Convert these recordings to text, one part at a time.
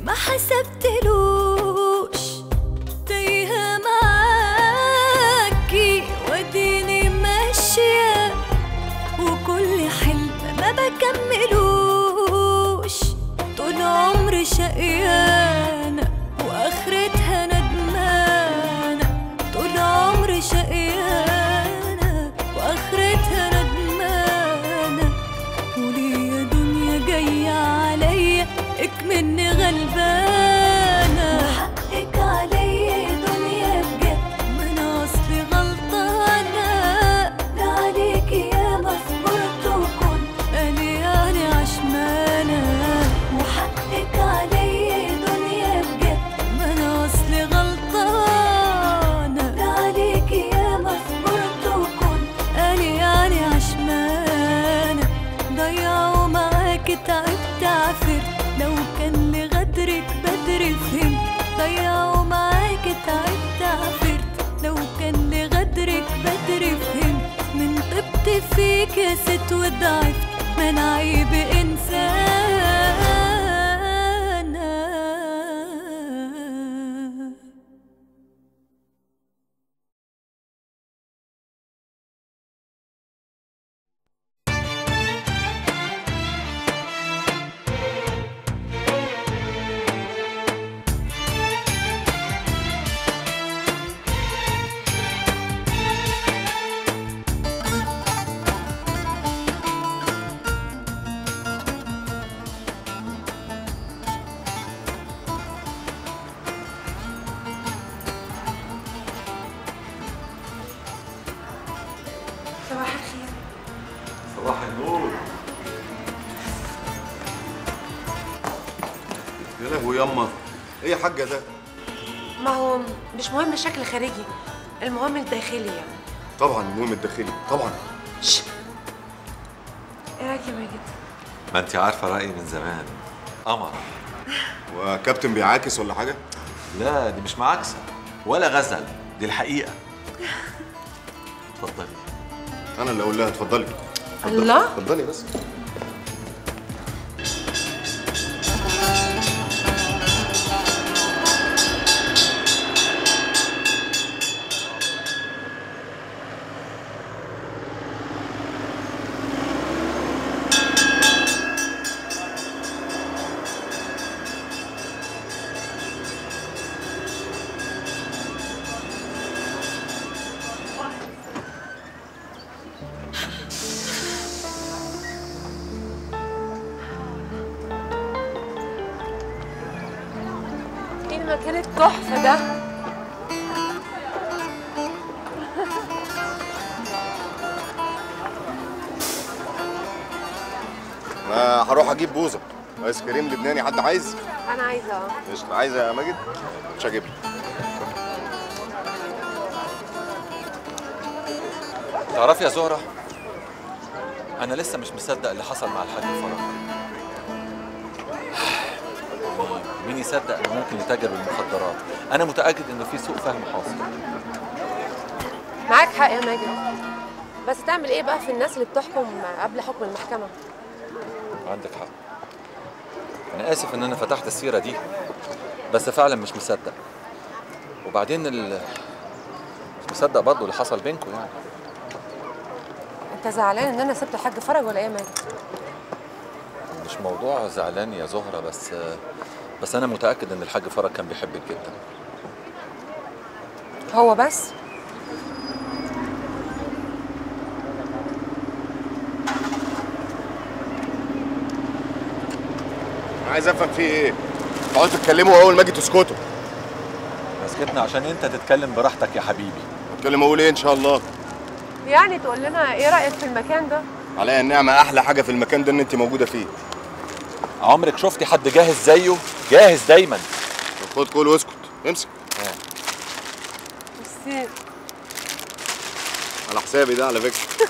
ما حسبتلوش تايهة معاكي وديني ماشية وكل حلم ما بكملوش طول عمري شقيانة واخرتها ندمانة طول عمري شقيانة واخرتها ندمانة قولي يا دنيا جاية عليا اكمني غلبانة وحقك عليا يا دنيا بجد ما انا اصلي غلطانة ده عليكي يا مصبرت وكنت انا يعني عشمانة وحقك عليا يا دنيا بجد ما انا اصلي غلطانة ده عليكي يا مصبرت وكنت انا يعني عشمانة ضيعوا معاك تعبت عفرت لو كان لغدرك بدري فهمت ضيعوا معاك تعبت عفرت لو كان لغدرك بدري فهمت من طبت فيك يا ست وضعفت من عيب إنسانة صباح الخير صباح النور يا لهوي يما ايه يا حاجه ده ما هو مش مهم الشكل الخارجي المهم الداخلي يعني طبعا المهم الداخلي طبعا شش. ايه رايك يا ماجد ما انت عارفه رايي من زمان قمر وكابتن بيعاكس ولا حاجه لا دي مش معاكسه ولا غزل دي الحقيقه اتفضلي انا اللي اقول لها اتفضلي اتفضلي. الله. اتفضلي بس ايه المكان التحفه ده انا هروح اجيب بوظه ايس كريم لبناني حد عايز انا عايزه اه قشطة عايزه يا ماجد مش هجيب لك تعرفي يا زهره انا لسه مش مصدق اللي حصل مع الحاج فرج مين يصدق انه ممكن يتاجر بالمخدرات انا متاكد انه في سوء فهم حاصل معاك حق يا ماجد بس تعمل ايه بقى في الناس اللي بتحكم قبل حكم المحكمه عندك حق انا اسف ان انا فتحت السيره دي بس فعلا مش مصدق وبعدين ال... مش مصدق برضه اللي حصل بينكم يعني انت زعلان ان انا سبت الحاج فرج ولا ايه يا ماجد مش موضوع زعلان يا زهرة بس بس أنا متأكد إن الحاج فرج كان بيحبك جدا هو بس انا عايز افهم فيه ايه تقعدوا تتكلموا اول ما اجي تسكتوا مسكتنا عشان أنت تتكلم براحتك يا حبيبي اتكلم اقول ايه ان شاء الله يعني تقول لنا ايه رايك في المكان ده عليا النعمه احلى حاجه في المكان ده ان انت موجوده فيه عمرك شفتي حد جاهز زيه جاهز دايما طب خد كل واسكت امسك ميرسي على حسابي ده على فكره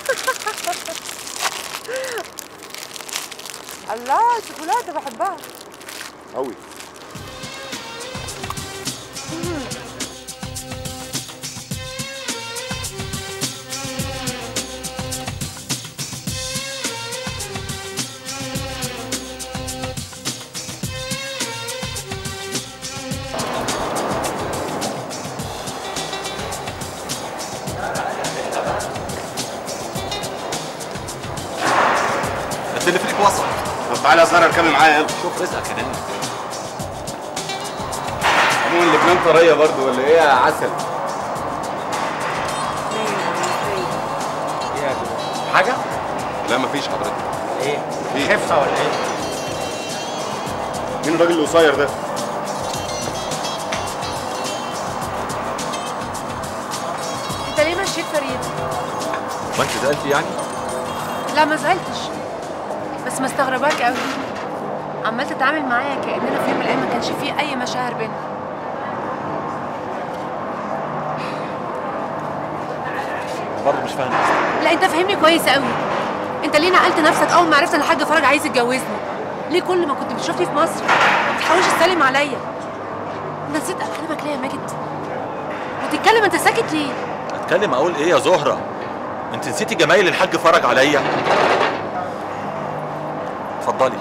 الله شوكولاته بحبها قوي تعالى يا ساره اركبي معايا يلا شوف رزقك هناك عموما لبنان طريه برضه ولا ايه يا عسل حاجه لا مفيش حضرتك ايه في خفه ولا ايه مين الراجل القصير ده انت ليه مشيت فريد ما انت زعلتي يعني لا ما زعلتش بس مستغرباك قوي عمال تتعامل معايا كاننا في يوم من الايام ما كانش فيه اي مشاعر بينا برضه مش فاهم قصدك. لا انت فاهمني كويس قوي انت ليه نقلت نفسك اول ما عرفت ان الحاج فرج عايز يتجوزني ليه كل ما كنت بتشوفني في مصر ما بتحاولش تسلم عليا انت نسيت اكلمك ليه يا ماجد وتتكلم انت ساكت ليه اتكلم اقول ايه يا زهره انت نسيتي جمايل الحاج فرج عليا اتفضلي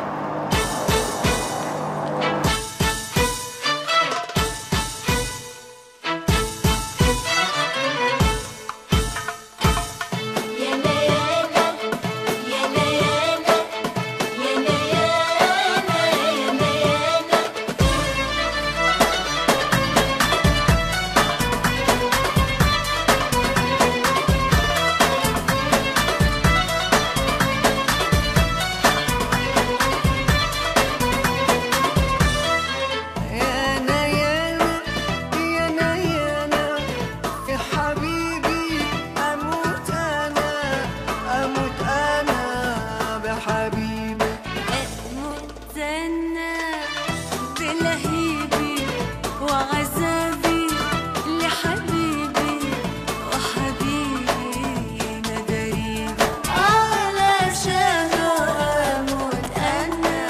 يا ليالى يا ليالى يا ليالى يا ليالى يا أنا يا أنا يا أنا يا أنا في حبيبي أموت أنا أموت أنا بحبيبي أموت أنا بلهيبي وعذابي لحبيبي وحبيبي ندريبي علشان أموت أنا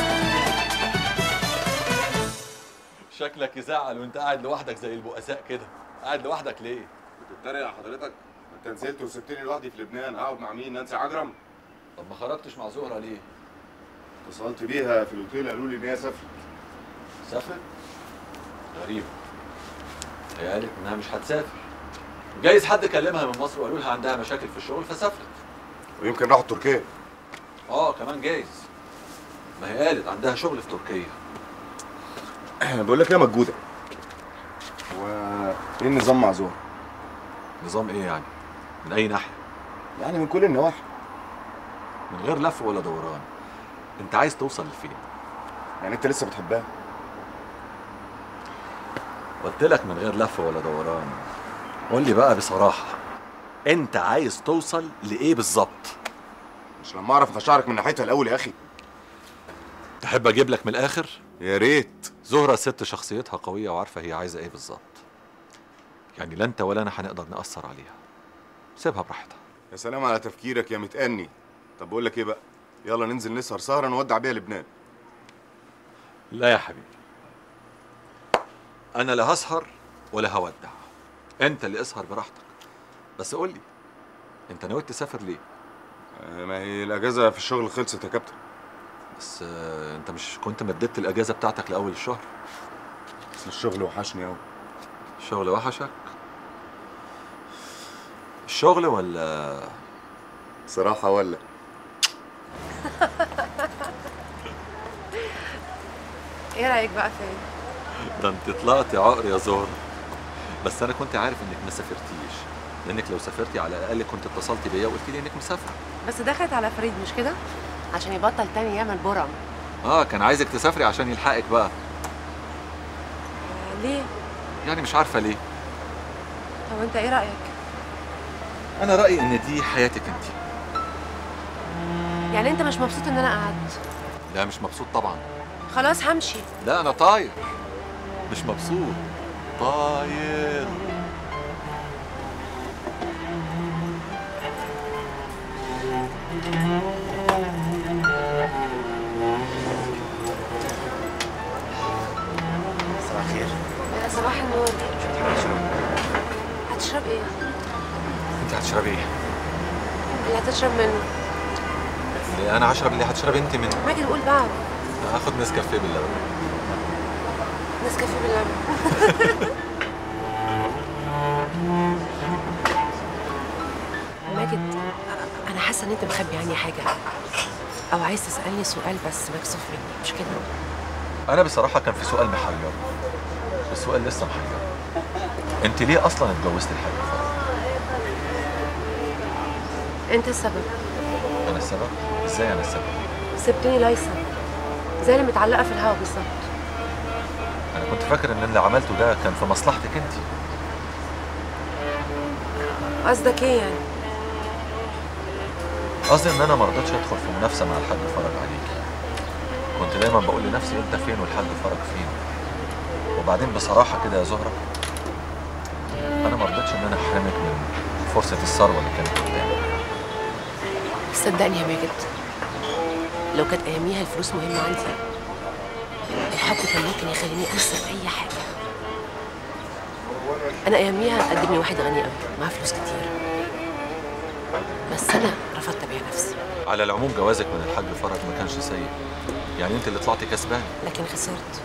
شكلك يزعل وانت قاعد لوحدك زي البؤساء كده قاعد لوحدك ليه بتتريق يا حضرتك انت نزلت وسبتني لوحدي في لبنان اقعد مع مين نانسي عجرم طب ما خرجتش مع زهره ليه اتصلت بيها في الاوتيل قالوا لي ان هي سافرت سافرت غريب هي قالت انها مش هتسافر جايز حد كلمها من مصر وقالوا لها عندها مشاكل في الشغل فسافرت ويمكن راحت تركيا اه كمان جايز ما هي قالت عندها شغل في تركيا بقول لك ايه يا مجوده هو ايه النظام مع زهر نظام ايه يعني من اي ناحيه يعني من كل النواحي من غير لف ولا دوران انت عايز توصل لفين يعني انت لسه بتحبها قلت لك من غير لف ولا دوران قول لي بقى بصراحه انت عايز توصل لايه بالظبط مش لما اعرف مشاعرك من ناحيتها الاول يا اخي تحب اجيب لك من الاخر يا ريت زهرة ست شخصيتها قوية وعارفة هي عايزة ايه بالظبط يعني لا انت ولا انا هنقدر نأثر عليها سيبها براحتها يا سلام على تفكيرك يا متأني طب بقول لك ايه بقى يلا ننزل نسهر سهره نودع بيها لبنان لا يا حبيبي انا لا هسهر ولا هودع انت اللي اسهر براحتك بس قول لي انت ناوي تسافر ليه آه، ما هي الاجازه في الشغل خلصت يا كابتن بس آه، انت مش كنت مددت الاجازة بتاعتك لاول الشهر بس الشغل وحشني قوي الشغل وحشك الشغل ولا صراحه ولا ايه رايك بقى فين ده انت طلعتي عقر يا زهرة بس انا كنت عارف انك ما سافرتيش لانك لو سافرتي على الاقل كنت اتصلتي بيا وقلت لي انك مسافره بس دخلت على فريد مش كده عشان يبطل تاني يعمل برم اه كان عايزك تسافري عشان يلحقك بقى آه، ليه يعني مش عارفه ليه طب انت ايه رايك انا رايي ان دي حياتك انت يعني انت مش مبسوط ان انا قعدت لا مش مبسوط طبعا خلاص همشي لا انا طاير مش مبسوط طاير صباح الخير يا صباح النور هتشرب ايه انت هتشربي ايه اللي هتشرب منه اللي انا هشرب اللي هتشربي انت منه ماجد قول بعد هاخد نسكافيه باللبن نسكافيه باللبن ماجد انا حاسه ان انت مخبي عني حاجه او عايز تسالني سؤال بس مكسوف مني مش كده انا بصراحه كان في سؤال محير السؤال لسه محير انت ليه اصلا اتجوزت الحاج فرج انت السبب انا السبب ازاي انا السبب سبتني لايسه زي اللي متعلقه في الهوا بالظبط انا كنت فاكر ان اللي عملته ده كان في مصلحتك انت قصدك ايه يعني قصدي ان انا ما رضيتش ادخل في منافسه مع الحاج فرج عليكي كنت دايما بقول لنفسي انت فين والحاج فرج فين وبعدين بصراحه كده يا زهره انا ما رضيتش ان انا احرمك من فرصه الثروه اللي كانت قدامي صدقني يا ماجد لو كانت اياميها الفلوس مهمه عندي الحب كان ممكن يخليني انسى اي حاجه انا اياميها قدمني واحد غني قوي معاه فلوس كتير بس انا رفضت ابيع نفسي على العموم جوازك من الحاج فرج ما كانش سيء يعني انت اللي طلعتي كسبان لكن خسرت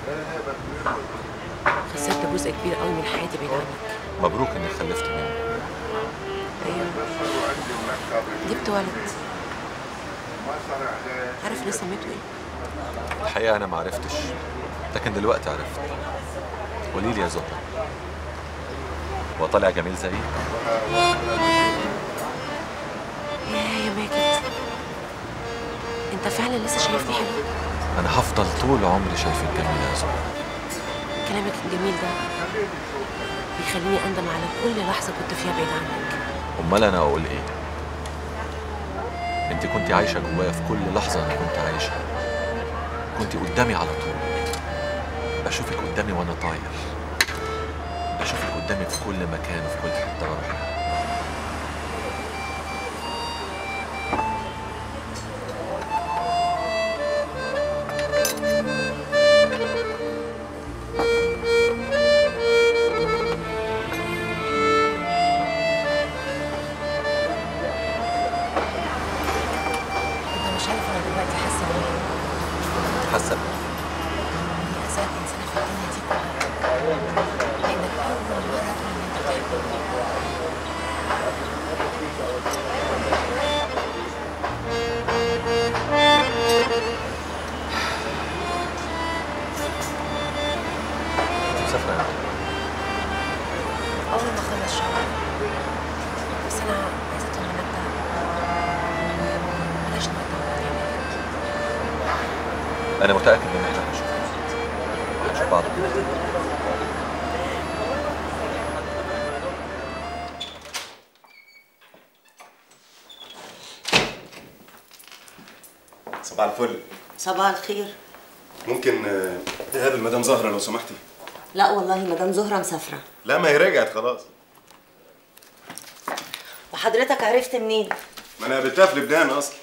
خسرت جزء كبير قوي من حياتي بعيد عنك مبروك انك خلفت مني ايوه جبت ولد عارف ليه سميته ايه الحقيقه انا ما عرفتش لكن دلوقتي عرفت قولي لي يا زهره هو طالع جميل زيي يا يا ماجد انت فعلا لسه شايفني حلو انا هفضل طول عمري شايفك جميله يا زهره كلامك الجميل ده بيخليني اندم على كل لحظه كنت فيها بعيد عنك امال انا اقول ايه انت كنت عايشه جوايا في كل لحظه انا كنت عايشها كنت قدامي على طول بشوفك قدامي وانا طاير بشوفك قدامي في كل مكان وفي كل حته بروحها انت مش عارف انا دلوقتي حاسه بايه حاسه اسعد انسانه في الدنيا دي كلها لانك اول مره تقول ان انت بتحبني انت مسافره امتى؟ اول ما اخلص شغل بس انا عايزه اطمنك ده بلاش نقطع بعض يا ماجد انا متاكد ان احنا هنشوف هنشوف بعض كده صباح الفل صباح الخير ممكن آه، تقابل مدام زهرة لو سمحتي لا والله مدام زهرة مسافرة لا ما هي رجعت خلاص وحضرتك عرفت منين؟ ما انا قابلتها في لبنان اصلا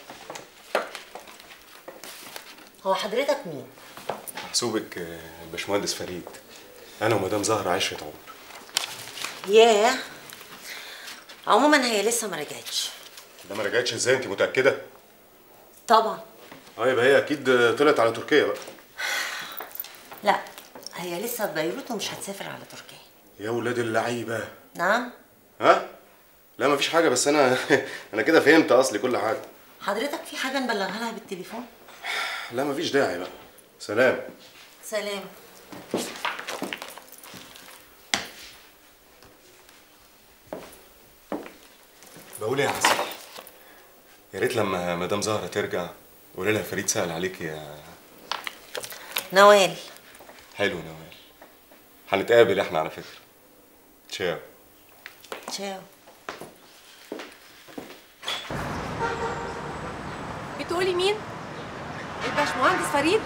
هو حضرتك مين؟ محسوبك آه، الباشمهندس فريد انا ومدام زهرة عشرة عمر ياه عموما هي لسه ما رجعتش ده ما رجعتش ازاي انت متأكدة؟ طبعا اه يبقى هي اكيد آه، طلعت على تركيا بقى لا هي لسه في بيروت ومش هتسافر على تركيا يا ولاد اللعيبة نعم ها؟ لا مفيش حاجة بس انا انا كده فهمت اصلي كل حاجة حضرتك في حاجة نبلغها لها بالتليفون؟ لا مفيش داعي بقى سلام سلام بقول ايه يا حسن يا ريت لما مدام زهرة ترجع قولي لها فريد سأل عليك يا نوال حلو نوال هنتقابل احنا على فكرة تشاو تشاو بتقولي مين؟ الباشمهندس فريد؟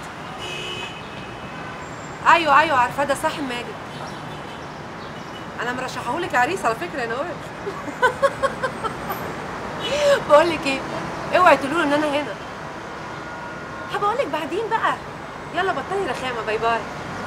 ايوه ايوه عارفاه ده صاحب ماجد انا مرشحهولك عريس على فكره يا نوال بقول لك ايه اوعي تقولوا له ان انا هنا هبقول لك بعدين بقى يلا بطلي رخامه باي باي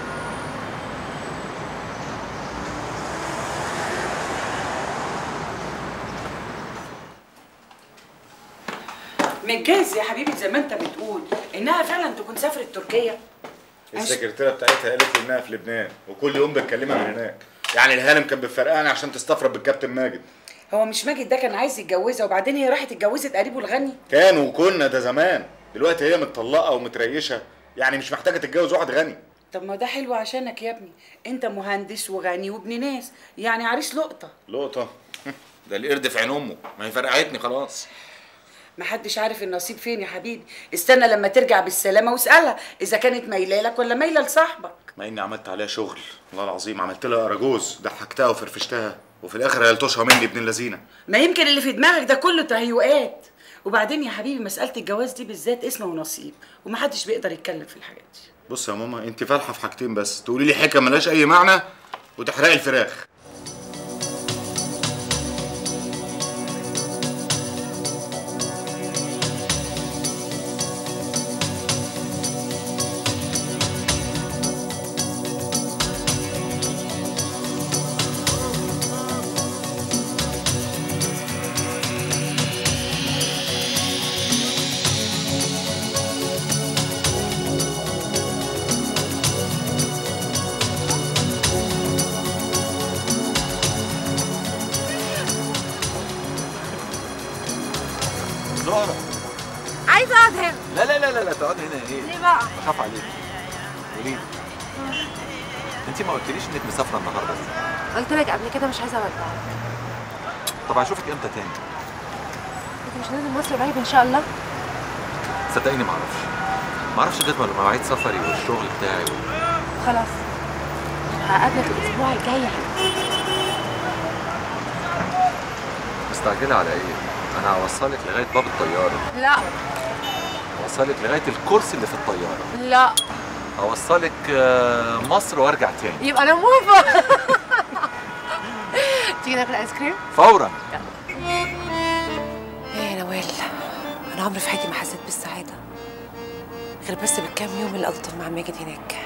متجاز يا حبيبي زي ما انت بتقول انها فعلا تكون سافرت تركيا السكرتيره بتاعتها قالت لي انها في لبنان وكل يوم بتكلمها من هناك يعني الهانم كانت بتفرقعني عشان تستفرد بالكابتن ماجد هو مش ماجد ده كان عايز يتجوزها وبعدين هي راحت اتجوزت قريبه الغني كان وكنا ده زمان دلوقتي هي متطلقه ومتريشه يعني مش محتاجه تتجوز واحد غني طب ما ده حلو عشانك يا ابني انت مهندس وغني وابن ناس يعني عريس لقطه لقطه ده القرد في عين امه ما هي فرقعتني خلاص محدش عارف النصيب فين يا حبيبي استنى لما ترجع بالسلامه واسالها اذا كانت مايله لك ولا مايله لصاحبك ما اني عملت عليها شغل والله العظيم عملت لها اراجوز ضحكتها وفرفشتها وفي الاخر هيلطشها مني ابن اللذينه ما يمكن اللي في دماغك ده كله تهيؤات وبعدين يا حبيبي مساله الجواز دي بالذات اسمه ونصيب ومحدش بيقدر يتكلم في الحاجات دي بص يا ماما انت فالحه في حاجتين بس تقولي لي حكم ملهاش اي معنى وتحرقي الفراخ زهرة عايزه اقعد هنا لا لا لا لا لا تقعدي هنا ايه ليه بقى؟ بخاف عليك قولي لي انت ما قلتليش انك مسافره النهارده قلت لك قبل كده مش عايزه اودعك طب هشوفك امتى تاني انت مش نازل مصر قريب ان شاء الله صدقيني ما اعرفش ما اعرفش غير لما مواعيد سفري والشغل بتاعي و... خلاص هقابلك الاسبوع الجاي مستعجله على ايه انا هوصلك لغايه باب الطياره لا هوصلك لغايه الكرسي اللي في الطياره لا هوصلك آه، مصر وارجع تاني يبقى انا موافقه تيجي ناكل ايس كريم فورا ايه يا نوال انا عمري في حياتي ما حسيت بالسعاده غير بس بالكام يوم اللي قضيتهم مع ماجد هناك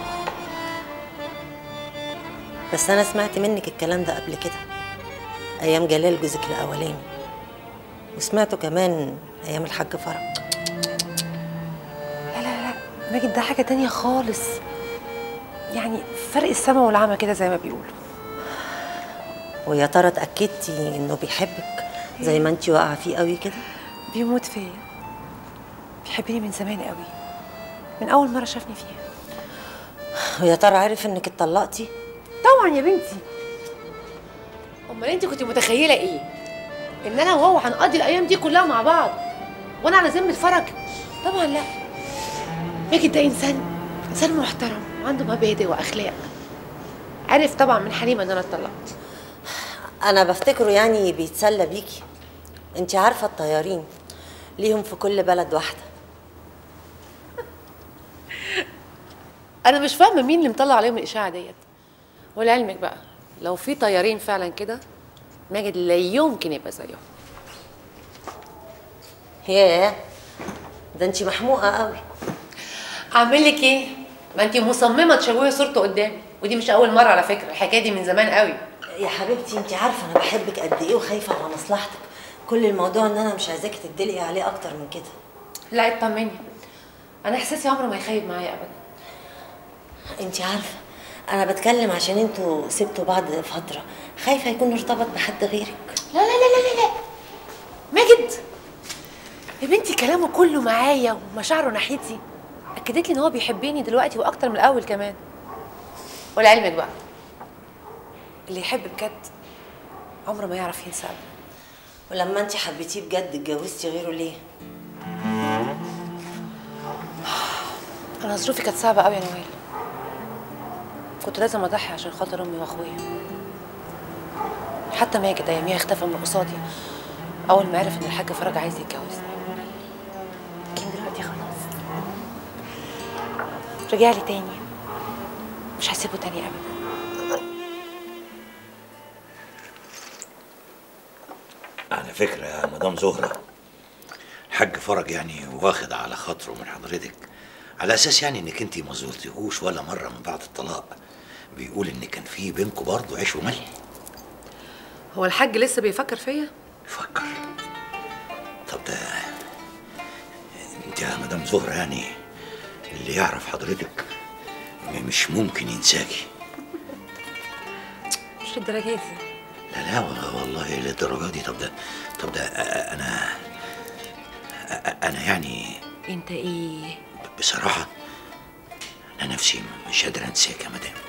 بس انا سمعت منك الكلام ده قبل كده ايام جلال جوزك الاولاني وسمعته كمان ايام الحاج فرج لا لا لا ماجد ده حاجه تانية خالص يعني فرق السما والعمى كده زي ما بيقولوا ويا ترى اتاكدتي انه بيحبك زي ما انت واقعه فيه قوي كده بيموت فيا بيحبني من زمان قوي من اول مره شافني فيها ويا ترى عارف انك اتطلقتي طبعا يا بنتي امال انت كنت متخيله ايه ان انا وهو هنقضي الايام دي كلها مع بعض وانا على ذمه فرج طبعا لا ماجد ده انسان انسان محترم وعنده مبادئ واخلاق عرف طبعا من حليمه ان انا اتطلقت انا بفتكره يعني بيتسلى بيكي انت عارفه الطيارين ليهم في كل بلد واحده انا مش فاهمه مين اللي مطلع عليهم الاشاعه ديت ولعلمك بقى لو في طيارين فعلا كده ماجد لا يمكن يبقى زيهم ياه ده انت محموقه قوي اعمل لك ايه ما انت مصممه تشوهي صورته قدامي ودي مش اول مره على فكره الحكايه دي من زمان قوي يا حبيبتي انت عارفه انا بحبك قد ايه وخايفه على مصلحتك كل الموضوع ان انا مش عايزاكي تدلقي عليه اكتر من كده لا اطمني انا احساسي عمره ما يخيب معايا ابدا انت عارفه انا بتكلم عشان انتوا سبتوا بعض فتره خايفه يكون ارتبط بحد غيرك لا لا لا لا لا لا ماجد يا بنتي كلامه كله معايا ومشاعره ناحيتي اكدت لي ان هو بيحبني دلوقتي واكتر من الاول كمان ولعلمك بقى اللي يحب بجد عمره ما يعرف ينسى أبداً. ولما انت حبيتيه بجد اتجوزتي غيره ليه انا ظروفي كانت صعبه قوي يا نوال كنت لازم اضحي عشان خاطر امي واخويا حتى ماجد اياميها اختفى من قصادي اول ما عرف ان الحاج فرج عايز يتجوزني لكن دلوقتي خلاص رجع لي تاني مش هسيبه تاني ابدا على فكرة يا مدام زهرة الحاج فرج يعني واخد على خاطره من حضرتك على اساس يعني انك انت ما زرتيهوش ولا مرة من بعد الطلاق بيقول ان كان في بينكم برضه عيش وملح هو الحاج لسه بيفكر فيا فكر طب ده انت يا مدام زهرة يعني اللي يعرف حضرتك م- مش ممكن ينساكي مش للدرجه دي لا لا والله والله للدرجة دي طب ده طب ده أ- أ- أنا أ- أنا يعني انت ايه بصراحة أنا نفسي مش قادر أنساك يا مدام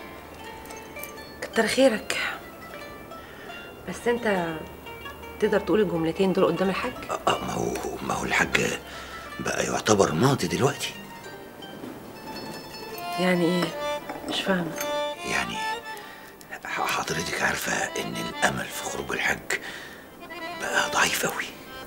كتر خيرك بس انت تقدر تقول الجملتين دول قدام الحاج آه ما هو ما هو الحاج بقى يعتبر ماضي دلوقتي يعني ايه مش فاهمه يعني ح- حضرتك عارفة إن الأمل في خروج الحج بقى ضعيف أوي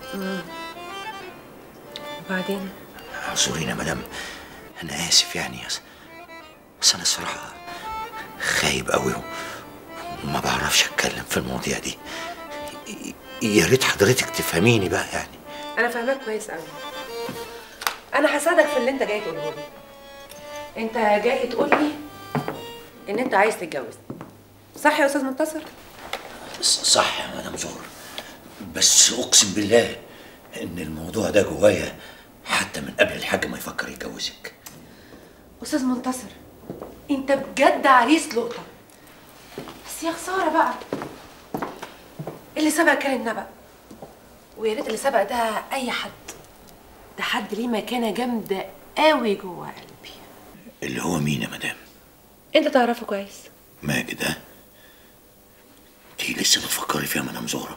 وبعدين اعذرينا يا مدام أنا آسف يعني بس بس أنا الصراحة خايب أوي وما بعرفش أتكلم في المواضيع دي ي- يا ريت حضرتك تفهميني بقى يعني انا فاهماك كويس قوي انا هساعدك في اللي انت جاي تقوله لي انت جاي تقول لي ان انت عايز تتجوز صح يا استاذ منتصر ص- صح يا مدام زهر بس اقسم بالله ان الموضوع ده جوايا حتى من قبل الحاج ما يفكر يتجوزك استاذ منتصر انت بجد عريس لقطه بس يا خساره بقى اللي سبق كان النبأ ويا ريت اللي سبق ده اي حد ده حد ليه مكانه جامده قوي جوه قلبي اللي هو مين يا مدام انت تعرفه كويس ماجد ها انتي لسه بتفكري فيها مدام زهرة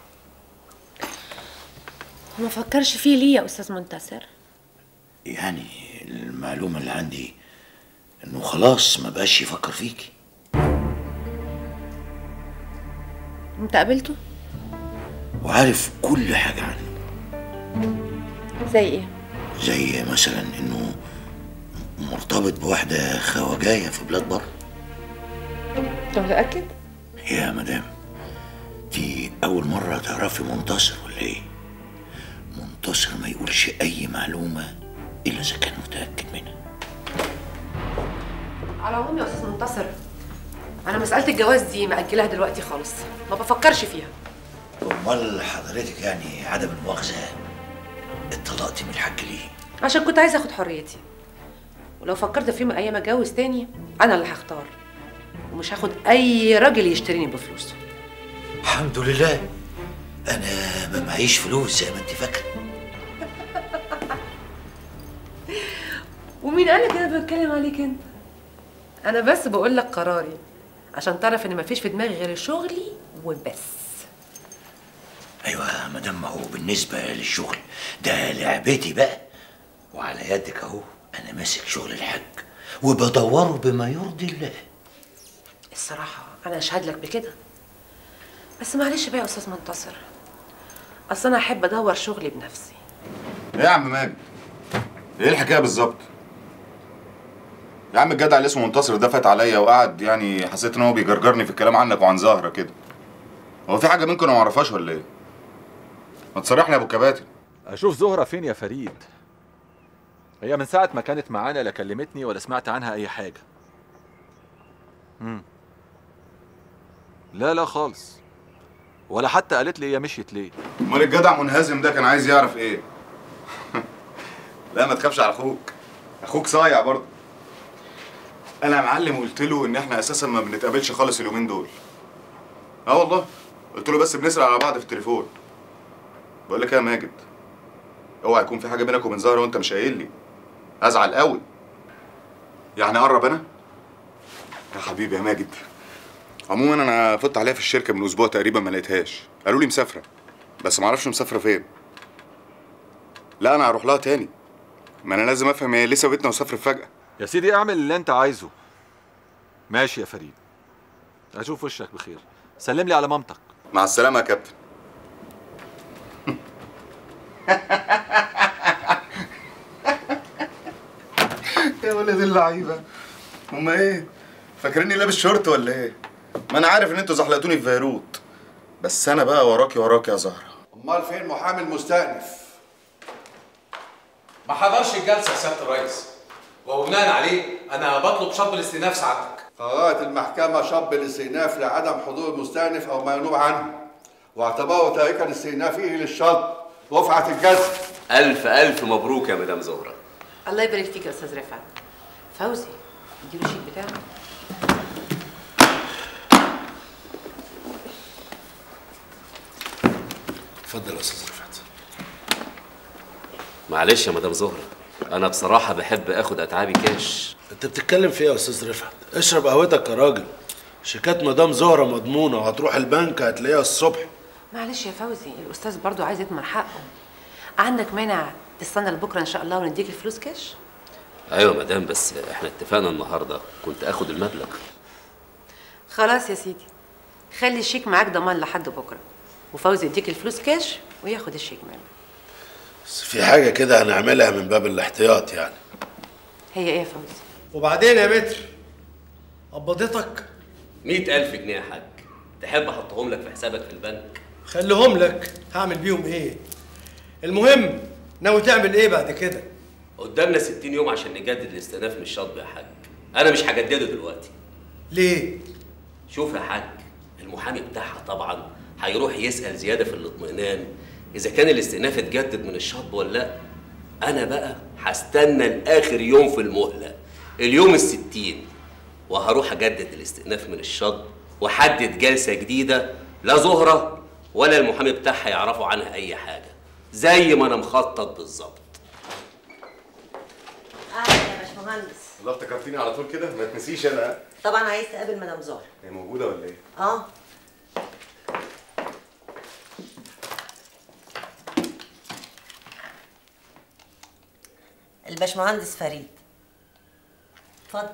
ما فكرش فيه ليه يا استاذ منتصر يعني المعلومة اللي عندي انه خلاص ما بقاش يفكر فيكي انت قابلته وعارف كل حاجة عنه زي ايه زي مثلا انه مرتبط بواحدة خواجاية في بلاد بره انت متاكد يا مدام دي أول مرة تعرفي منتصر ولا إيه؟ منتصر ما يقولش أي معلومة إلا إذا كان متأكد منها على العموم يا استاذ منتصر انا مساله الجواز دي مأجلها دلوقتي خالص ما بفكرش فيها أمال حضرتك يعني عدم المؤاخذة اتطلقتي من الحاج ليه؟ عشان كنت عايزه اخد حريتي ولو فكرت في يوم من الايام اتجوز تاني انا اللي هختار ومش هاخد اي راجل يشتريني بفلوسه الحمد لله أنا ما معيش فلوس زي ما أنت فاكرة ومين قال لك انا بتكلم عليك انت انا بس بقول لك قراري عشان تعرف ان مفيش في دماغي غير شغلي وبس أيوة يا مدام ما هو بالنسبة للشغل ده لعبتي بقى وعلى يدك أهو أنا ماسك شغل الحاج وبدوره بما يرضي الله الصراحه انا اشهد لك بكده بس معلش بقى يا استاذ منتصر اصل انا احب ادور شغلي بنفسي ايه يا عم ماجد ايه الحكايه بالظبط يا عم الجدع اللي اسمه منتصر ده فات عليا وقعد يعني حسيت ان هو بيجرجرني في الكلام عنك وعن زهره كده هو في حاجه منكم انا ما اعرفهاش ولا ايه ما تصرحني يا ابو كباتن اشوف زهره فين يا فريد هي من ساعه ما كانت معانا لا كلمتني ولا سمعت عنها اي حاجه مم. لا لا خالص ولا حتى قالت لي هي مشيت ليه امال الجدع منهزم ده كان عايز يعرف ايه لا ما تخافش على اخوك اخوك صايع برضه انا يا معلم قلت له ان احنا اساسا ما بنتقابلش خالص اليومين دول اه والله قلت له بس بنسال على بعض في التليفون بقول لك إيه يا ماجد اوعى يكون في حاجه بينك وبين زهره وانت مش قايل لي ازعل قوي يعني قرب انا يا حبيبي يا ماجد عموما انا فت عليها في الشركه من اسبوع تقريبا ما لقيتهاش قالوا لي مسافره بس ما اعرفش مسافره فين لا انا هروح لها تاني ما انا لازم افهم هي ليه سابتنا وسافرت فجاه يا سيدي اعمل اللي انت عايزه ماشي يا فريد اشوف وشك بخير سلم لي على مامتك مع السلامه يا كابتن يا ولد اللعيبه هما ايه فاكريني لابس شورت ولا ايه ما انا عارف ان انتوا زحلقتوني في بيروت بس انا بقى وراكي وراكي يا زهره امال فين محامي المستأنف ما حضرش الجلسه يا سياده الرئيس وبناء عليه انا بطلب شطب الاستئناف سعادتك قررت المحكمة شب الاستئناف لعدم حضور المستأنف أو ما ينوب عنه واعتبره تاركا استئنافه للشرط رفعت الجلسة ألف ألف مبروك يا مدام زهرة الله يبارك فيك يا استاذ رفعت فوزي اديله الشيك بتاعه اتفضل يا استاذ رفعت معلش يا مدام زهرة أنا بصراحة بحب آخد أتعابي كاش انت بتتكلم في ايه يا استاذ رفعت اشرب قهوتك يا راجل شيكات مدام زهره مضمونه وهتروح البنك هتلاقيها الصبح معلش يا فوزي الاستاذ برضو عايز يضمن حقه عندك مانع تستنى لبكره ان شاء الله ونديك الفلوس كاش أيوة يا مدام بس إحنا اتفقنا النهاردة كنت آخد المبلغ خلاص يا سيدي خلي الشيك معاك ضمان لحد بكره وفوزي يديك الفلوس كاش وياخد الشيك منك بس في حاجه كده هنعملها من باب الاحتياط يعني هي ايه يا فوزي وبعدين يا متر قبضتك مئة ألف جنيه يا حاج تحب أحطهم لك في حسابك في البنك خليهم لك هعمل بيهم ايه المهم ناوي تعمل ايه بعد كده قدامنا 60 يوم عشان نجدد الاستئناف من الشطب يا حاج أنا مش هجدده دلوقتي ليه شوف يا حاج المحامي بتاعها طبعا هيروح يسأل زيادة في الاطمئنان إذا كان الاستئناف اتجدد من الشطب ولا لأ أنا بقى هستنى لآخر يوم في المهلة اليوم الستين وهروح أجدد الاستئناف من الشطب وأحدد جلسة جديدة لا زهرة ولا المحامي بتاعها يعرفوا عنها أي حاجة زي ما أنا مخطط بالظبط اهلا يا باشمهندس الله افتكرتيني على طول كده ما تنسيش انا طبعا عايز تقابل مدام زهره هي موجوده ولا ايه اه الباشمهندس فريد اتفضل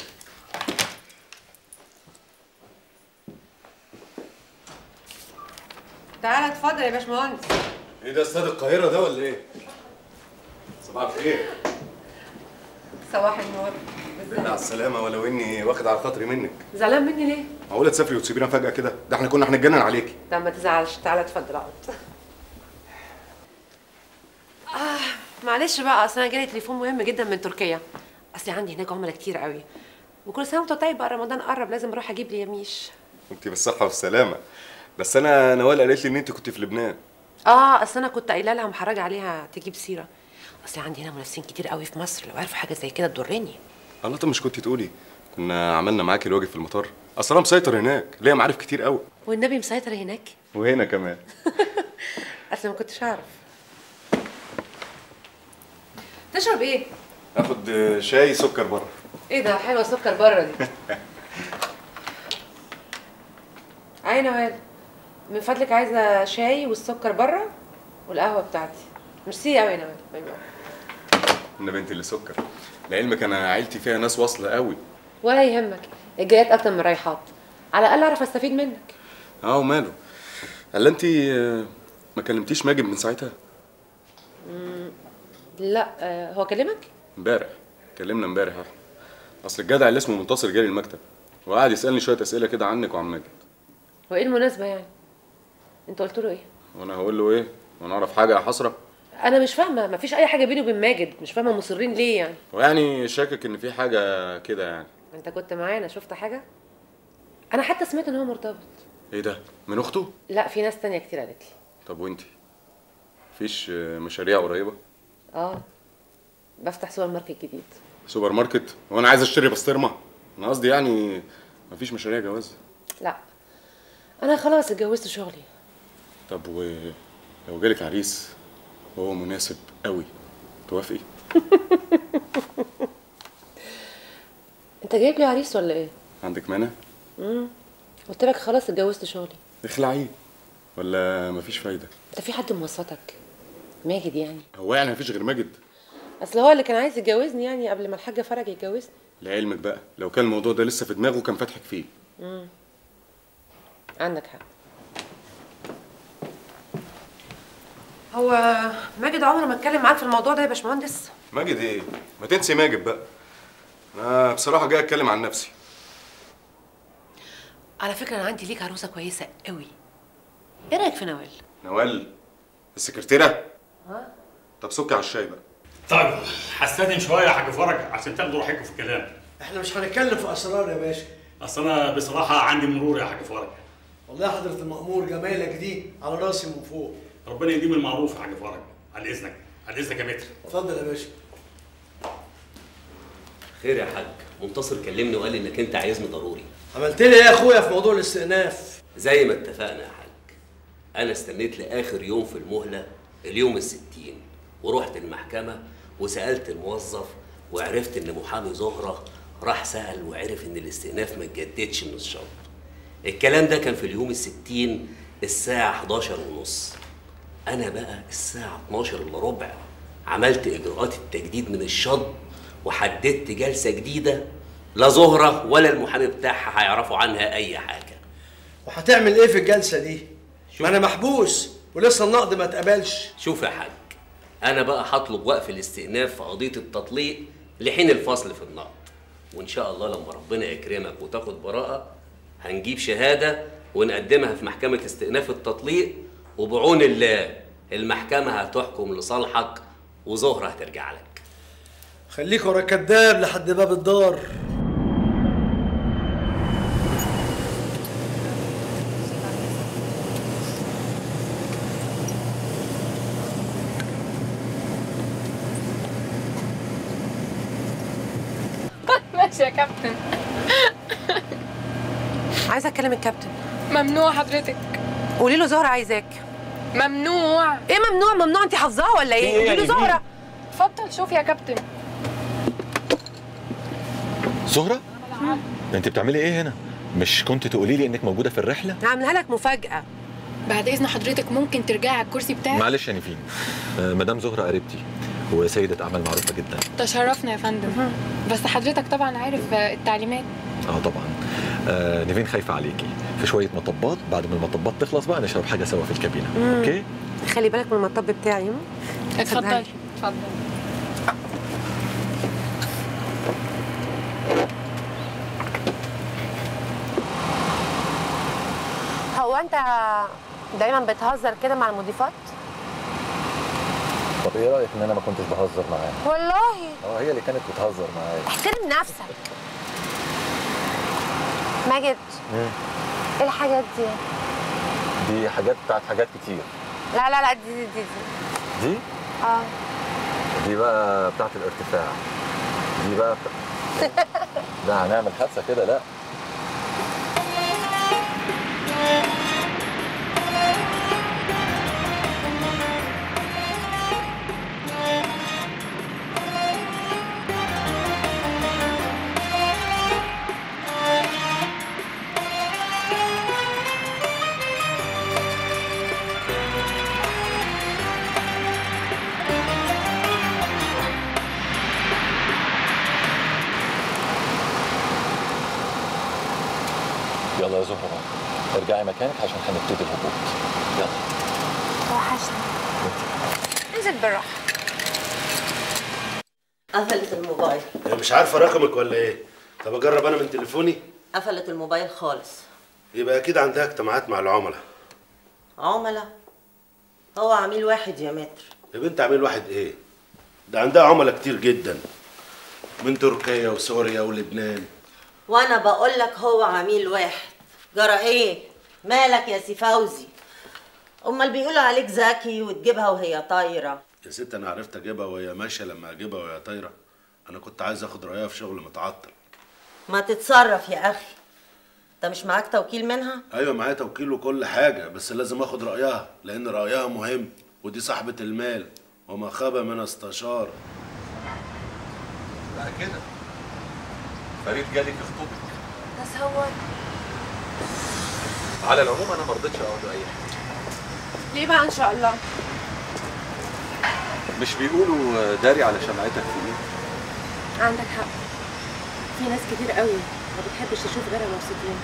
تعالى اتفضل يا باشمهندس ايه ده استاد القاهره ده ولا ايه صباح الخير صباح النور بالله على السلامه ولو اني واخد على خاطري منك زعلان مني ليه؟ معقوله تسافري وتسيبينا فجاه كده ده احنا كنا هنتجنن عليكي طب ما تزعلش تعالى اتفضل اقعد آه معلش بقى اصل انا جالي تليفون مهم جدا من تركيا اصل عندي هناك عملاء كتير قوي وكل سنه وانت طيب بقى رمضان قرب لازم اروح اجيب لي يميش انت بالصحه والسلامه بس انا نوال قالت لي ان انت كنت في لبنان اه اصل انا كنت قايله لها محرجه عليها تجيب سيره اصل عندي هنا منافسين كتير قوي في مصر لو عرفوا حاجه زي كده تضرني الله طب مش كنت تقولي كنا عملنا معاكي الواجب في المطار اصل انا مسيطر هناك ليا معارف كتير قوي والنبي مسيطر هناك وهنا كمان اصل ما كنتش اعرف تشرب ايه اخد شاي سكر بره ايه ده حلوه سكر بره دي اي نوال من فضلك عايزه شاي والسكر بره والقهوه بتاعتي ميرسي قوي يا نوال باي باي انا بنت اللي سكر لعلمك انا عيلتي فيها ناس واصله قوي ولا يهمك الجايات اكتر من الرايحات على الاقل اعرف استفيد منك اه وماله الا انت ما كلمتيش ماجد من ساعتها مم، لا آه، هو كلمك امبارح كلمنا امبارح احنا اصل الجدع اللي اسمه منتصر جالي المكتب وقعد يسالني شويه اسئله كده عنك وعن ماجد وايه المناسبه يعني انت قلت له ايه وانا هقول له ايه وانا اعرف حاجه يا حسره انا مش فاهمه مفيش اي حاجه بيني وبين ماجد مش فاهمه مصرين ليه يعني ويعني شاكك ان في حاجه كده يعني انت كنت معانا شفت حاجه انا حتى سمعت ان هو مرتبط ايه ده من اخته لا في ناس تانية كتير قالت لي طب وانتي مفيش مشاريع قريبه اه بفتح سوبر ماركت جديد سوبر ماركت وانا عايز اشتري بسطرمه انا قصدي يعني مفيش مشاريع جواز لا انا خلاص اتجوزت شغلي طب ولو جالك عريس وهو مناسب قوي توافقي انت جايب لي عريس ولا ايه عندك مانع امم قلت لك خلاص اتجوزت شغلي اخلعيه ولا مفيش فايده انت في حد موسطك ماجد يعني هو يعني مفيش غير ماجد اصل هو اللي كان عايز يتجوزني يعني قبل ما الحاجه فرج يتجوزني لعلمك بقى لو كان الموضوع ده لسه في دماغه كان فاتحك فيه امم عندك حق هو ماجد عمره ما اتكلم معاك في الموضوع ده يا باشمهندس ماجد ايه ما تنسي ماجد بقى انا بصراحه جاي اتكلم عن نفسي على فكره انا عندي ليك عروسه كويسه قوي ايه رايك في نوال نوال السكرتيره ها طب سكي على الشاي بقى طيب هستأذن شويه يا حاج فرج عشان تاخدوا راحتكم في الكلام احنا مش هنتكلم في اسرار يا باشا اصل انا بصراحه عندي مرور يا حاج فرج والله حضرة المأمور جمايلك دي على راسي من فوق ربنا يديم المعروف يا حاج فرج على اذنك على اذنك يا متر اتفضل يا باشا خير يا حاج منتصر كلمني وقال لي انك انت عايزني ضروري عملت لي ايه يا اخويا في موضوع الاستئناف زي ما اتفقنا يا حاج انا استنيت لاخر يوم في المهله اليوم الستين ورحت المحكمة وسألت الموظف وعرفت إن محامي زهرة راح سأل وعرف إن الاستئناف ما اتجددش من الشهر الكلام ده كان في اليوم الستين الساعة 11 ونص أنا بقى الساعة 12 إلا ربع عملت إجراءات التجديد من الشط وحددت جلسة جديدة لا زهرة ولا المحامي بتاعها هيعرفوا عنها أي حاجة وهتعمل ايه في الجلسه دي ما انا محبوس ولسه النقد ما اتقبلش شوف يا حاج أنا بقى هطلب وقف الاستئناف في قضية التطليق لحين الفصل في النقد وإن شاء الله لما ربنا يكرمك وتاخد براءة هنجيب شهادة ونقدمها في محكمة استئناف التطليق وبعون الله المحكمة هتحكم لصالحك وزهرة هترجع لك خليك ورا كداب لحد باب الدار ماشي يا كابتن عايزه اكلم الكابتن ممنوع حضرتك قولي له زهره عايزاك ممنوع ايه ممنوع ممنوع انت حافظاها ولا ايه قولي له زهره اتفضل شوف يا كابتن زهرة انت بتعملي ايه هنا مش كنت تقولي لي انك موجودة في الرحلة هعملها لك مفاجاه بعد اذن حضرتك ممكن ترجعي على الكرسي بتاعك معلش يا نيفين آه، مدام زهرة قريبتي وسيدة أعمال معروفة جدا تشرفنا يا فندم بس حضرتك طبعا عارف آه، التعليمات اه طبعا آه نيفين خايفة عليكي في شوية مطبات بعد ما المطبات تخلص بقى نشرب حاجة سوا في الكابينة مم. اوكي خلي بالك من المطب بتاعي م? اتفضلي اتفضلي هو انت دايما بتهزر كده مع المضيفات طب ايه رأيك ان انا ما كنتش بهزر معاها والله اه هي اللي كانت بتهزر معايا احترم نفسك ماجد ايه الحاجات دي دي حاجات بتاعت حاجات كتير لا لا لا دي دي دي, دي. دي اه دي بقى بتاعت الارتفاع دي بقى بتاع... ده هنعمل حادثة كده لا يلا يا زهرة بقى ارجعي مكانك عشان هنبتدي الهبوط يلا وحشني انزل بالراحه قفلت الموبايل هي مش عارفه رقمك ولا ايه طب اجرب انا من تليفوني قفلت الموبايل خالص يبقى اكيد عندها اجتماعات مع العملاء عملاء هو عميل واحد يا متر يا بنت عميل واحد ايه ده عندها عملاء كتير جدا من تركيا وسوريا ولبنان وانا بقول لك هو عميل واحد جرى ايه مالك يا سي فوزي امال بيقولوا عليك ذكي وتجيبها وهي طايره يا ست انا عرفت اجيبها وهي ماشيه لما اجيبها وهي طايره انا كنت عايز اخد رايها في شغل متعطل ما تتصرف يا اخي انت مش معاك توكيل منها ايوه معايا توكيل وكل حاجه بس لازم اخد رايها لان رايها مهم ودي صاحبه المال وما خاب من استشار بقى كده فريد جالك يخطبك تصور على العموم انا ما رضيتش اقعد اي حاجه ليه بقى ان شاء الله مش بيقولوا داري على شمعتك في ايه عندك حق في ناس كتير قوي ما بتحبش تشوف غيرها مبسوطين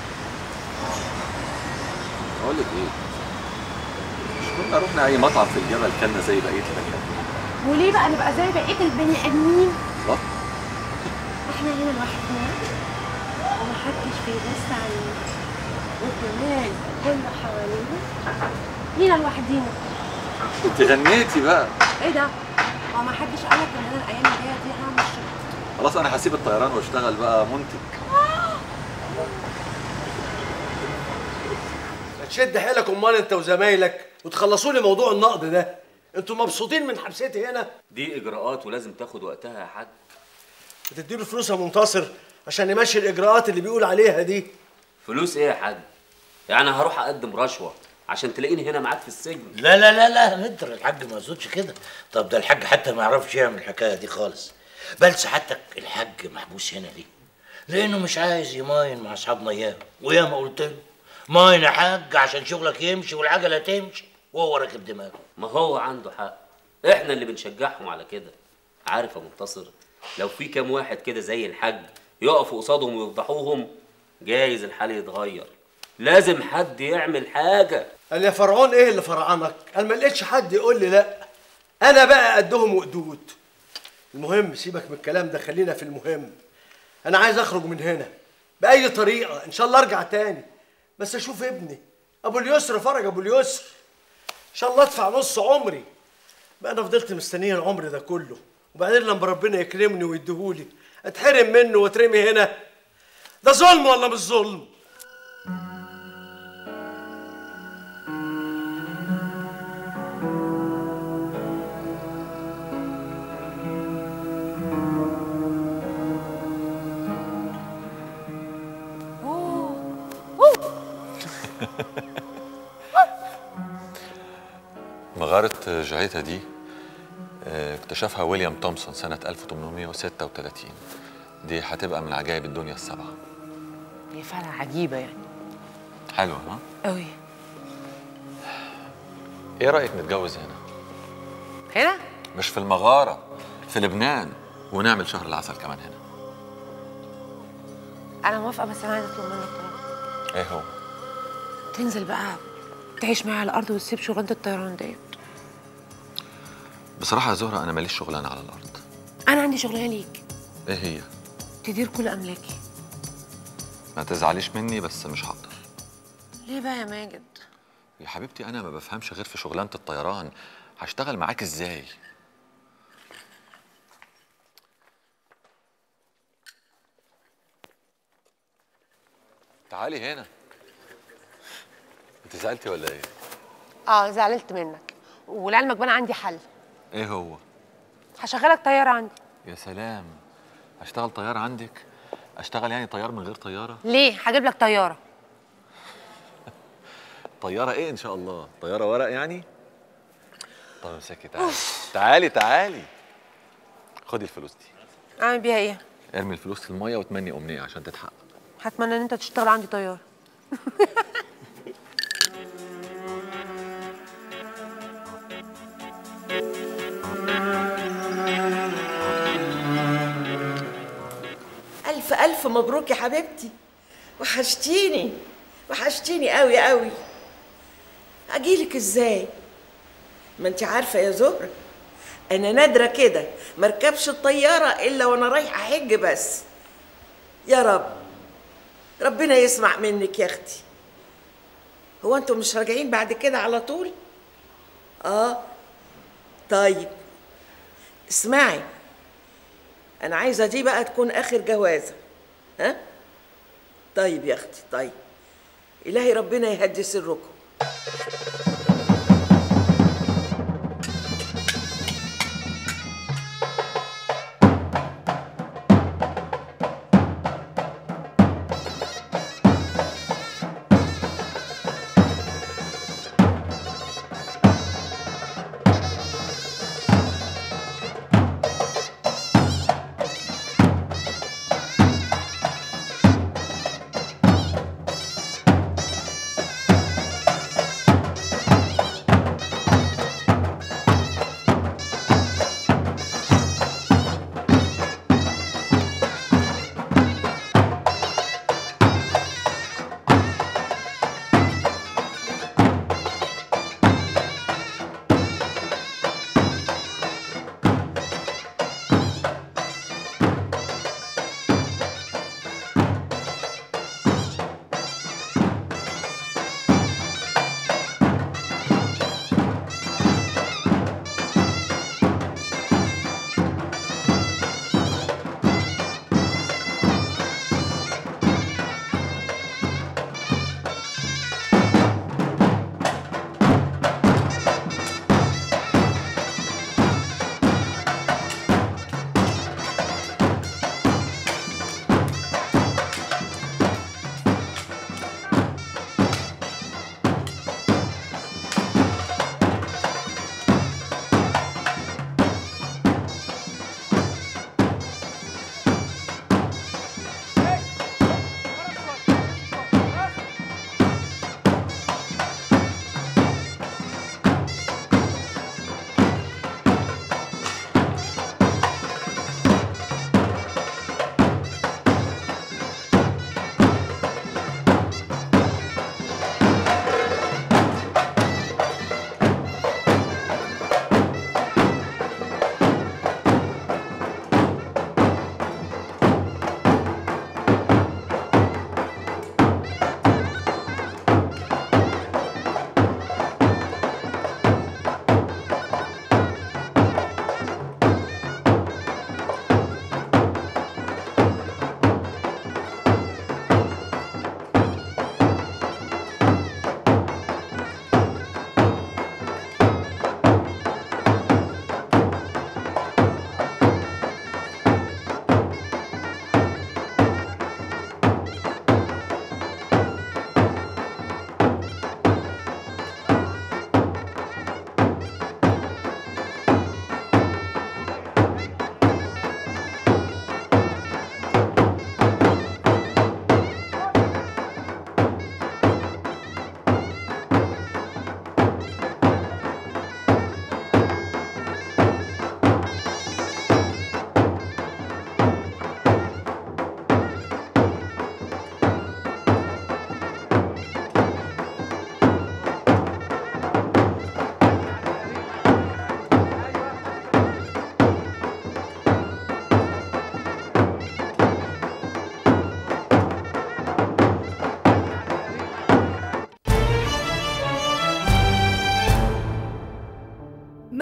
اقول لك ايه مش كنا رحنا اي مطعم في الجبل كلنا زي بقيه البني ادمين وليه بقى نبقى زي بقيه البني ادمين الله احنا هنا لوحدنا ومحدش بيبص علينا وكمان كله حوالينا لينا لوحدينا انت غنيتي بقى ايه ده؟ هو ما حدش قالك ان انا الايام الجايه دي هعمل شغل خلاص انا هسيب الطيران واشتغل بقى منتج تشد حيلك امال انت وزمايلك وتخلصوا لي موضوع النقد ده انتوا مبسوطين من حبستي هنا دي اجراءات ولازم تاخد وقتها يا حاج بتديله فلوس يا منتصر عشان يمشي الاجراءات اللي بيقول عليها دي فلوس ايه يا حاج يعني هروح اقدم رشوه عشان تلاقيني هنا معاك في السجن لا لا لا لا متر الحاج ما يقصدش كده طب ده الحاج حتى ما يعرفش يعمل الحكايه دي خالص بل سعادتك الحاج محبوس هنا ليه؟ لانه مش عايز يماين مع اصحابنا اياه وياما قلت له ماين يا حاج عشان شغلك يمشي والعجله تمشي وهو راكب دماغه ما هو عنده حق احنا اللي بنشجعهم على كده عارف يا منتصر لو في كام واحد كده زي الحاج يقفوا قصادهم ويفضحوهم جايز الحال يتغير لازم حد يعمل حاجه قال يا فرعون ايه اللي فرعنك قال ما لقيتش حد يقول لي لا انا بقى قدهم وقدود المهم سيبك من الكلام ده خلينا في المهم انا عايز اخرج من هنا باي طريقه ان شاء الله ارجع تاني بس اشوف ابني ابو اليسر فرج ابو اليسر ان شاء الله ادفع نص عمري بقى انا فضلت مستنيه العمر ده كله وبعدين لما ربنا يكرمني ويديهولي اتحرم منه واترمي هنا ده ظلم ولا مش ظلم مغارة جعيتا دي آه، اكتشفها ويليام تومسون سنة 1836 دي هتبقى من عجائب الدنيا السبعة هي فعلا عجيبه يعني حلوة ها؟ قوي ايه رأيك نتجوز هنا؟ هنا مش في المغارة في لبنان ونعمل شهر العسل كمان هنا انا موافقه بس انا عايزه اطلب منك طلب ايه هو؟ تنزل بقى تعيش معايا على الارض وتسيب شغلانه الطيران ديت بصراحة يا زهرة أنا ماليش شغلانة على الأرض انا عندي شغلانه ليك ايه هي؟ تدير كل املاكي ما تزعليش مني بس مش هقدر ليه بقى يا ماجد يا حبيبتي أنا ما بفهمش غير في شغلانة الطيران هشتغل معاك ازاي؟ تعالي هنا انت زعلتي ولا ايه؟ اه زعلت منك ولعلمك بقى انا عندي حل ايه هو؟ هشغلك طياره عندي يا سلام اشتغل طيار عندك؟ اشتغل يعني طيار من غير طيارة؟ ليه هجيب لك طياره طيارة ايه ان شاء الله؟ طيارة ورق يعني؟ طب امسكي تعالي تعالي تعالي خدي الفلوس دي اعمل بيها ايه ارمي الفلوس في المية وتمني أمنية عشان تتحقق هتمنى ان انت تشتغل عندي طياره ألف ألف مبروك يا حبيبتي وحشتيني وحشتيني قوي قوي أجيلك إزاي ما أنت عارفة يا زهرة أنا نادرة كده مركبش الطيارة إلا وأنا رايحة حج بس يا رب ربنا يسمع منك يا أختي هو أنتوا مش راجعين بعد كده على طول؟ آه طيب اسمعي انا عايزه دي بقى تكون اخر جوازه ها طيب يا اختي طيب الهي ربنا يهدي سركم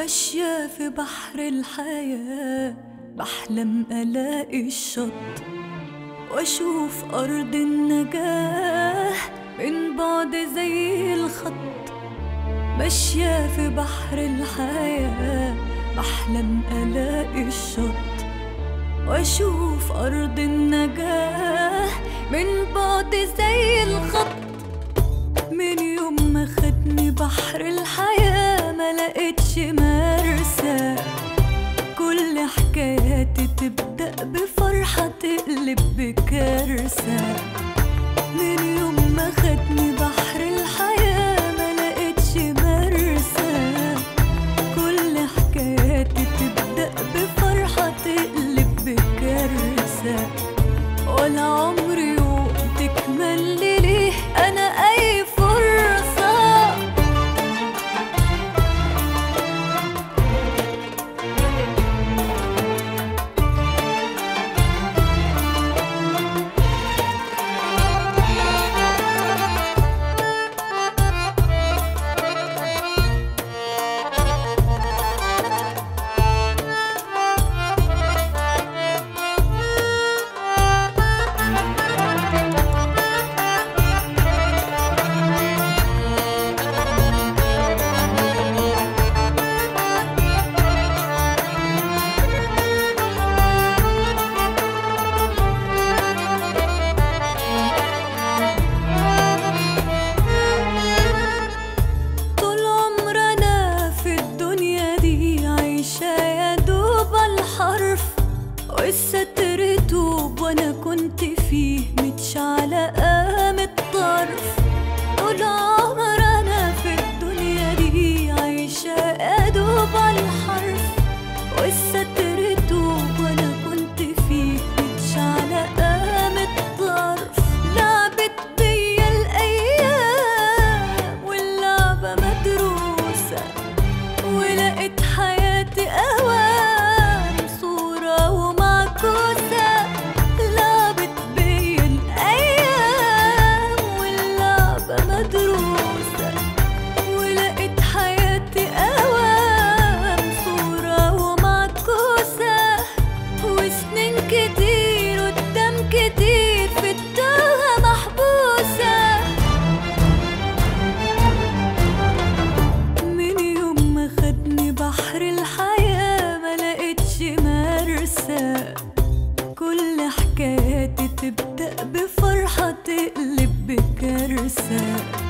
ماشية في بحر الحياة بحلم ألاقي الشط وأشوف أرض النجاة من بعد زي الخط ماشية في بحر الحياة بحلم ألاقي الشط وأشوف أرض النجاة من بعد زي الخط من يوم ما خدني بحر الحياة ما لقيتش مرسى كل حكاياتي تبدأ بفرحة تقلب بكارثة من يوم ما خدني بحر الحياة ما لقيتش مرسى كل حكاياتي تبدأ بفرحة تقلب بكارثة ولا عمري يوم تكمل لي ليه أنا أي فرصة طول عمرنا في الدنيا دي عايشة يا دوب الحرف والستر توب وانا كنت فيه متشعلة قام الطرف طول عمرنا في الدنيا دي عايشة يا دوب الحرف والستر توب وانا كنت فيه متشعلة قام الطرف لعبت بيا الايام واللعبة مدروسة ولقيت حياتي أوام صورة ومعكوسة لعبت بيا الأيام واللعبة مدروسة ولقيت حياتي أوام صورة ومعكوسة وسنين كتير قدام كتير في التوهة محبوسة من يوم ما خدني بحر الحياة ما لقيتش مرسى كل حكاياتي تبدأ بفرحة تقلب بكارثة